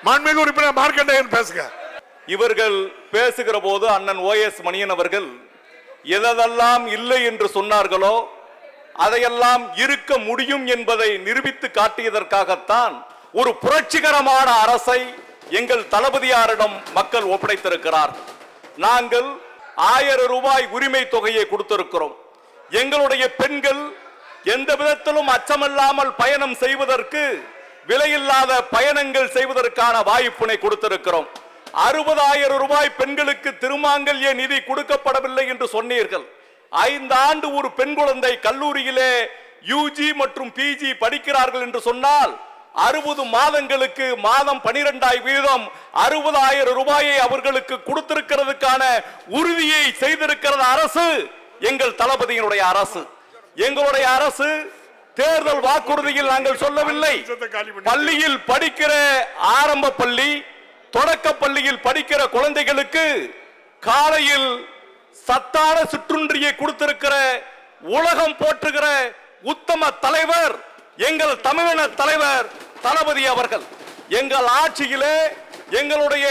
மாண்புமிகு உறுப்பினர் மார்க்கண்டேயன் பேசுங்க இவர்கள் பேசுகிற போது அண்ணன் ஓ எஸ் மணியன் அவர்கள் எதெல்லாம் இல்லை என்று சொன்னார்களோ அதையெல்லாம் இருக்க முடியும் என்பதை நிரூபித்து காட்டியதற்காகத்தான் ஒரு புரட்சிகரமான அரசை எங்கள் தளபதியாரிடம் மக்கள் ஒப்படைத்திருக்கிறார் நாங்கள் ஆயிரம் ரூபாய் உரிமை தொகையை கொடுத்திருக்கிறோம் எங்களுடைய பெண்கள் எந்த விதத்திலும் அச்சமில்லாமல் பயணம் செய்வதற்கு விலையில்லாத பயணங்கள் செய்வதற்கான வாய்ப்பினை கொடுத்திருக்கிறோம் அறுபதாயிரம் ரூபாய் பெண்களுக்கு திருமாங்கல்ய நிதி கொடுக்கப்படவில்லை என்று சொன்னீர்கள் ஐந்து ஆண்டு ஒரு பெண் குழந்தை கல்லூரியிலே யூஜி மற்றும் பிஜி படிக்கிறார்கள் என்று சொன்னால் அறுபது மாதங்களுக்கு மாதம் பனிரெண்டாய் வீதம் அறுபதாயிரம் ரூபாயை அவர்களுக்கு கொடுத்திருக்கிறதுக்கான உறுதியை செய்திருக்கிறது அரசு எங்கள் தளபதியினுடைய அரசு எங்களுடைய அரசு தேர்தல் வாக்குறுதியில் நாங்கள் சொல்லவில்லை பள்ளியில் படிக்கிற ஆரம்ப பள்ளி தொடக்க பள்ளியில் படிக்கிற குழந்தைகளுக்கு காலையில் சத்தான சிற்றுண்டியை கொடுத்திருக்கிற உலகம் போற்றுகிற உத்தம தலைவர் எங்கள் தமிழின தலைவர் தளபதி அவர்கள் எங்கள் ஆட்சியிலே எங்களுடைய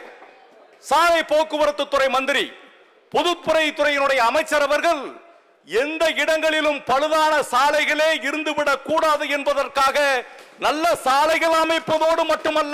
சாலை போக்குவரத்து துறை மந்திரி பொதுத்துறை துறையினுடைய அமைச்சர் அவர்கள் எந்த இடங்களிலும் பழுதான சாலைகளே இருந்துவிடக் கூடாது என்பதற்காக நல்ல சாலைகள் அமைப்பதோடு மட்டுமல்ல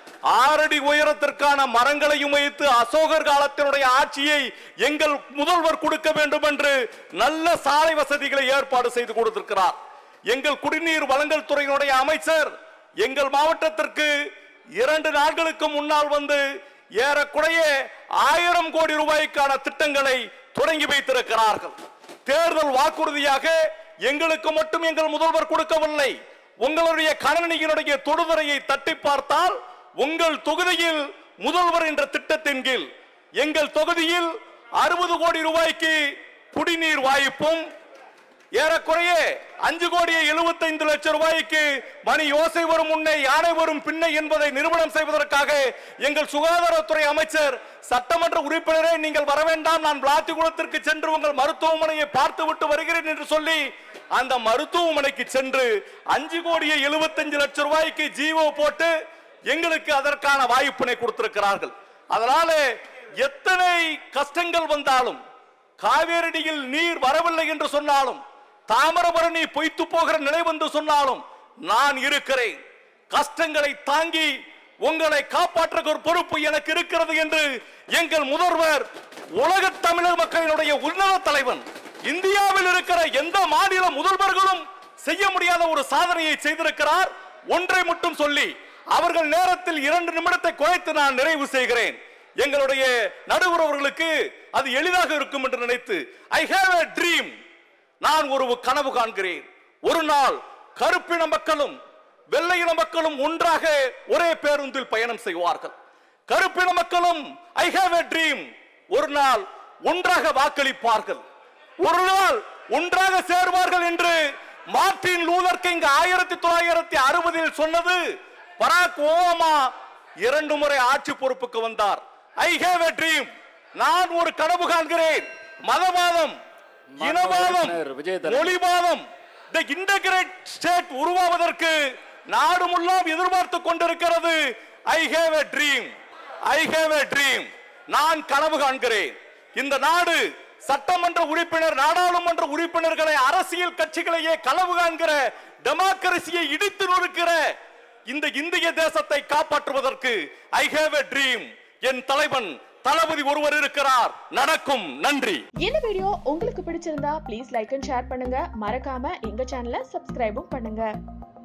ஆறடி உயரத்திற்கான மரங்களையும் வைத்து அசோகர் காலத்தினுடைய ஆட்சியை எங்கள் முதல்வர் கொடுக்க வேண்டும் என்று நல்ல சாலை வசதிகளை ஏற்பாடு செய்து கொடுத்திருக்கிறார் எங்கள் குடிநீர் வழங்கல் துறையினுடைய அமைச்சர் எங்கள் மாவட்டத்திற்கு இரண்டு நாட்களுக்கு முன்னால் வந்து ஏறக்குறைய ஆயிரம் கோடி ரூபாய்க்கான திட்டங்களை தொடங்கி வைத்திருக்கிறார்கள் தேர்தல் வாக்குறுதியாக எங்களுக்கு மட்டும் எங்கள் முதல்வர் கொடுக்கவில்லை உங்களுடைய கணனியினுடைய தொடுதுறையை தட்டி பார்த்தால் உங்கள் தொகுதியில் முதல்வர் என்ற திட்டத்தின் கீழ் எங்கள் தொகுதியில் அறுபது கோடி ரூபாய்க்கு குடிநீர் வாய்ப்பும் ஏறக்குறைய அஞ்சு கோடியே எழுபத்தைந்து லட்சம் ரூபாய்க்கு மணி யோசை வரும் முன்னே யானை வரும் பின்னை என்பதை நிறுவனம் செய்வதற்காக எங்கள் சுகாதாரத்துறை அமைச்சர் சட்டமன்ற உறுப்பினரே நீங்கள் வர வேண்டாம் நான் விளாத்திகுளத்திற்கு சென்று உங்கள் மருத்துவமனையை பார்த்து விட்டு வருகிறேன் என்று சொல்லி அந்த மருத்துவமனைக்கு சென்று அஞ்சு கோடியே எழுபத்தஞ்சு லட்சம் ரூபாய்க்கு ஜீவோ போட்டு எங்களுக்கு அதற்கான வாய்ப்பினை கொடுத்திருக்கிறார்கள் அதனால எத்தனை கஷ்டங்கள் வந்தாலும் காவேரியில் நீர் வரவில்லை என்று சொன்னாலும் தாமிரபரணி பொய்த்து போகிற நிலை வந்து சொன்னாலும் நான் இருக்கிறேன் கஷ்டங்களை தாங்கி உங்களை காப்பாற்ற ஒரு பொறுப்பு எனக்கு இருக்கிறது என்று எங்கள் முதல்வர் உலக தமிழர் மக்களினுடைய உன்னத தலைவன் இந்தியாவில் இருக்கிற எந்த மாநில முதல்வர்களும் செய்ய முடியாத ஒரு சாதனையை செய்திருக்கிறார் ஒன்றை மட்டும் சொல்லி அவர்கள் நேரத்தில் இரண்டு நிமிடத்தை குறைத்து நான் நிறைவு செய்கிறேன் எங்களுடைய நடுவர் அவர்களுக்கு அது எளிதாக இருக்கும் என்று நினைத்து ஐ ஹேவ் a ட்ரீம் நான் ஒரு கனவு காண்கிறேன் ஒரு நாள் கருப்பின மக்களும் வெள்ளையின மக்களும் ஒன்றாக ஒரே பேருந்தில் பயணம் செய்வார்கள் கருப்பின மக்களும் ஐ ஹேவ் a ட்ரீம் ஒரு நாள் ஒன்றாக வாக்களிப்பார்கள் ஒரு நாள் ஒன்றாக சேருவார்கள் என்று மார்டின் லூதர் கிங் ஆயிரத்தி தொள்ளாயிரத்தி அறுபதில் சொன்னது பராக் ஓபாமா இரண்டு முறை ஆட்சி பொறுப்புக்கு வந்தார் ஐ ஹேவ் a ட்ரீம் நான் ஒரு கனவு காண்கிறேன் மதவாதம் இனவாதம் உறுப்பினர் விஜயதரணி. மொழிவாதம் தி இன்டகிரேட் ஸ்டேட் உருவாவதற்கு நாடு முல்லாம் எதிர்பார்த்து கொண்டிருக்கிறது I have a dream I have a dream நான் கனவு காண்கிறேன் இந்த நாடு சட்டமன்ற உறுப்பினர் நாடாளுமன்ற உறுப்பினர்களை அரசியல் கட்சிகளையே களவு காண்கிற டெமோக்ரசியை இடித்து நொறுக்கிற இந்த இந்திய தேசத்தை காப்பாற்றுவதற்கு ஐ ஹேவ் a ட்ரீம் என் தலைவன் தளபதி ஒருவர் இருக்கிறார் நடக்கும் நன்றி இந்த வீடியோ உங்களுக்கு பிடிச்சிருந்தா ப்ளீஸ் லைக் அண்ட் ஷேர் பண்ணுங்க மறக்காம எங்க சேனலை சப்ஸ்கிரைபும் பண்ணுங்க